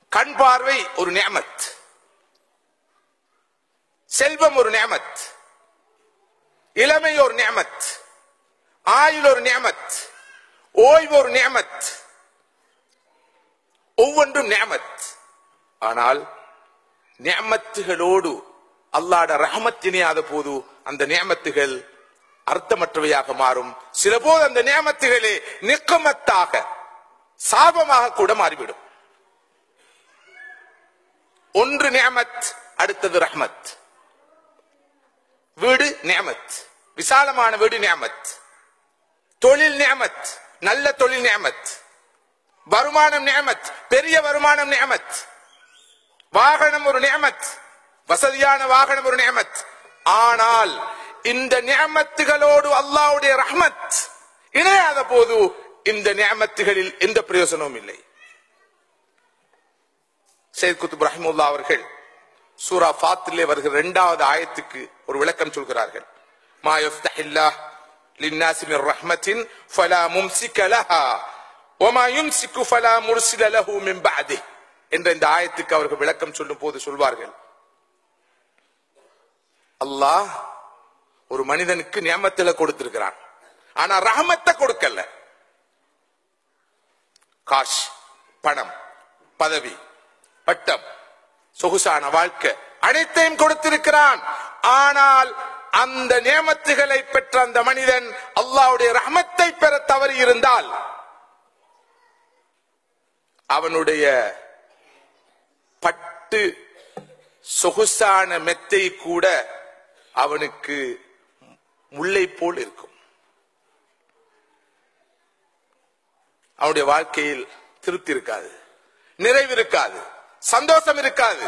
கண் பார்வை ஒரு நியமத் செல்வம் ஒரு நியமத் இளமை ஒரு நியமத் ஆயுள் ஒரு நியமத் ஓய்வு ஒரு நியமத் ஒவ்வொன்றும் நியமத் ஆனால் நியமத்துகளோடு அல்லாட ரஹமத் இணையாத போது அந்த நியமத்துகள் அர்த்தமற்றவையாக மாறும் சில போது அந்த நியமத்துகளே நிக்கமத்தாக சாபமாக கூட மாறிவிடும் ஒன்று நியமத் அடுத்தது ரஹ்மத் வீடு நியமத் விசாலமான வீடு நியமத் தொழில் நியமத் நல்ல தொழில் நியமத் வருமானம் நியமத் பெரிய வருமானம் நியமத் வாகனம் ஒரு நியமத் வசதியான வாகனம் ஒரு நியமத் ஆனால் இந்த நியமத்துகளோடு அல்லாஹ்வுடைய ரஹ்மத் இணையாத போது இந்த நியமத்துகளில் எந்த பிரயோசனமும் இல்லை சையத் குத்துப் ரஹிமுல்லா அவர்கள் சூரா ஃபாத்திலே வருகிற இரண்டாவது ஆயத்துக்கு ஒரு விளக்கம் சொல்கிறார்கள் மா யஃப்தஹில்லாஹ் للناس من رحمة فلا ممسك لها وما يمسك فلا مرسل له من بعده என்ற இந்த ஆயத்துக்கு அவர்கள் விளக்கம் சொல்லும் போது சொல்வார்கள் அல்லாஹ் ஒரு மனிதனுக்கு நியமத்தில கொடுத்திருக்கிறான் ஆனா ரஹமத்தை கொடுக்கல காஷ் பணம் பதவி பட்டம் சொகுசான வாழ்க்கை அனைத்தையும் கொடுத்திருக்கிறான் ஆனால் அந்த நியமத்துகளை பெற்ற அந்த மனிதன் அல்லாஹ்வுடைய ரஹமத்தை பெற தவறி இருந்தால் அவனுடைய பட்டு சொகுசான மெத்தை கூட அவனுக்கு முல்லை போல் இருக்கும் அவனுடைய வாழ்க்கையில் திருப்தி இருக்காது நிறைவு இருக்காது சந்தோஷம் இருக்காது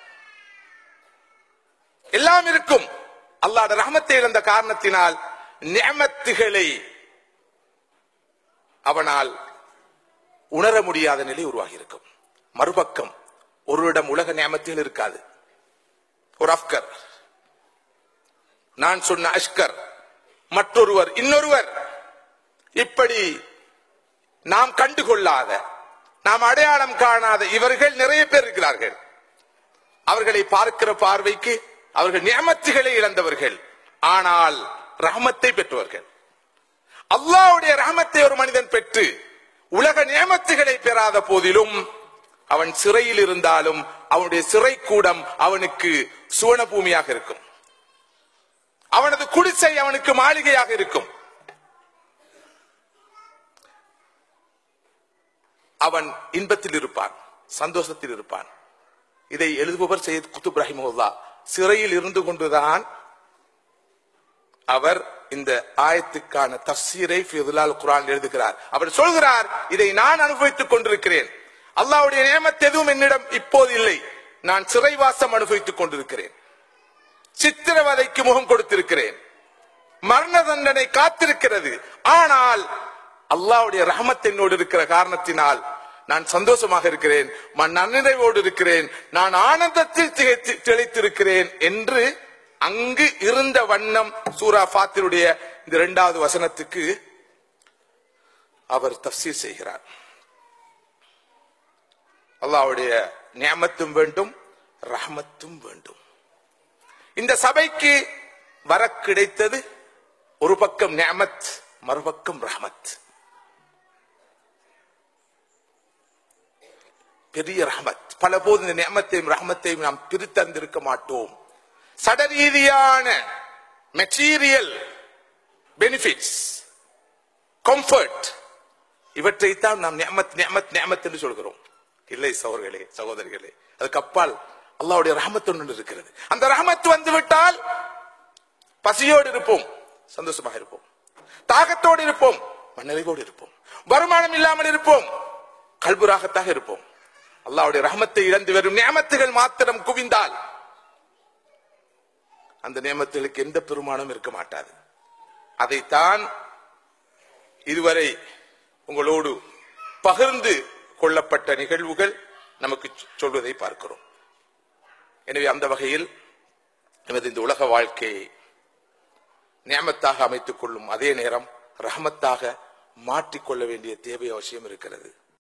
எல்லாம் இருக்கும் அல்லாஹ் ரஹமத்தை இழந்த காரணத்தினால் நியமத்துகளை அவனால் உணர முடியாத நிலை உருவாகி இருக்கும் மறுபக்கம் ஒருவரிடம் உலக நியமத்தில் இருக்காது ஒரு அஃப்கர் நான் சொன்ன அஷ்கர் மற்றொருவர் இன்னொருவர் இப்படி நாம் கண்டுகொள்ளாத நாம் அடையாளம் காணாத இவர்கள் நிறைய பேர் இருக்கிறார்கள் அவர்களை பார்க்கிற பார்வைக்கு அவர்கள் நியமத்துகளை இழந்தவர்கள் ஆனால் ரஹமத்தை பெற்றவர்கள் அல்லாஹ்வுடைய ரஹமத்தை ஒரு மனிதன் பெற்று உலக நியமத்துகளை பெறாத போதிலும் அவன் சிறையில் இருந்தாலும் அவனுடைய சிறை கூடம் அவனுக்கு சுவன பூமியாக இருக்கும் அவனது குடிசை அவனுக்கு மாளிகையாக இருக்கும் அவன் இன்பத்தில் இருப்பான் சந்தோஷத்தில் இருப்பான் இதை எழுதுபவர் சையத் குத்துப் ரஹிமுல்லா சிறையில் இருந்து கொண்டுதான் அவர் இந்த ஆயத்துக்கான தப்சீரை ஃபிதுலால் குரான் எழுதுகிறார் அவர் சொல்கிறார் இதை நான் அனுபவித்துக் கொண்டிருக்கிறேன் அல்லாஹ்வுடைய நியமத் எதுவும் என்னிடம் இப்போது இல்லை நான் சிறைவாசம் அனுபவித்துக் கொண்டிருக்கிறேன் சித்திரவதைக்கு முகம் கொடுத்திருக்கிறேன் மரண தண்டனை காத்திருக்கிறது ஆனால் அல்லாஹ்வுடைய ரஹமத் என்னோடு இருக்கிற காரணத்தினால் நான் சந்தோஷமாக இருக்கிறேன் ம- நன்னிறைவோடு இருக்கிறேன் நான் ஆனந்தத்தில் திகைத்து- திளைத்திருக்கிறேன் என்று அங்கு இருந்த வண்ணம் சூரா ஃபாத்திருடைய இந்த இரண்டாவது வசனத்துக்கு அவர் தப்சீர் செய்கிறார் அல்லாஹ்வுடைய நியமத்தும் வேண்டும் ரஹமத்தும் வேண்டும் இந்த சபைக்கு வர கிடைத்தது ஒரு பக்கம் நியமத் மறுபக்கம் ரஹமத் பெரிய ரஹமத் பல போது இந்த நியமத்தையும் ரஹமத்தையும் நாம் பிரித்தந்திருக்க மாட்டோம் சடரீதியான மெட்டீரியல் பெனிஃபிட்ஸ் கம்ஃபர்ட் இவற்றைத்தான் நாம் நியமத் நியமத் நியமத் என்று சொல்கிறோம் இல்லை சகோதரர்களே சகோதரிகளே அதுக்கு அப்பால் அல்லாஹ்வுடைய ரஹமத் ஒன்று இருக்கிறது அந்த ரஹமத் வந்து விட்டால் பசியோடு இருப்போம் சந்தோஷமாக இருப்போம் தாகத்தோடு இருப்போம் மனநிறைவோடு இருப்போம் வருமானம் இல்லாமல் இருப்போம் கல்புராகத்தாக இருப்போம் அல்லாஹ்வுடைய ரஹமத்தை இழந்து வரும் நியமத்துகள் மாத்திரம் குவிந்தால் அந்த நியமத்துகளுக்கு எந்த பெருமானம் இருக்க மாட்டாது அதைத்தான் இதுவரை உங்களோடு பகிர்ந்து கொள்ளப்பட்ட நிகழ்வுகள் நமக்கு சொ- சொல்வதை பார்க்கிறோம் எனவே அந்த வகையில் நமது இந்த உலக வாழ்க்கையை நியமத்தாக அமைத்துக் கொள்ளும் அதே நேரம் ரஹமத்தாக மாற்றிக்கொள்ள வேண்டிய தேவை அவசியம் இருக்கிறது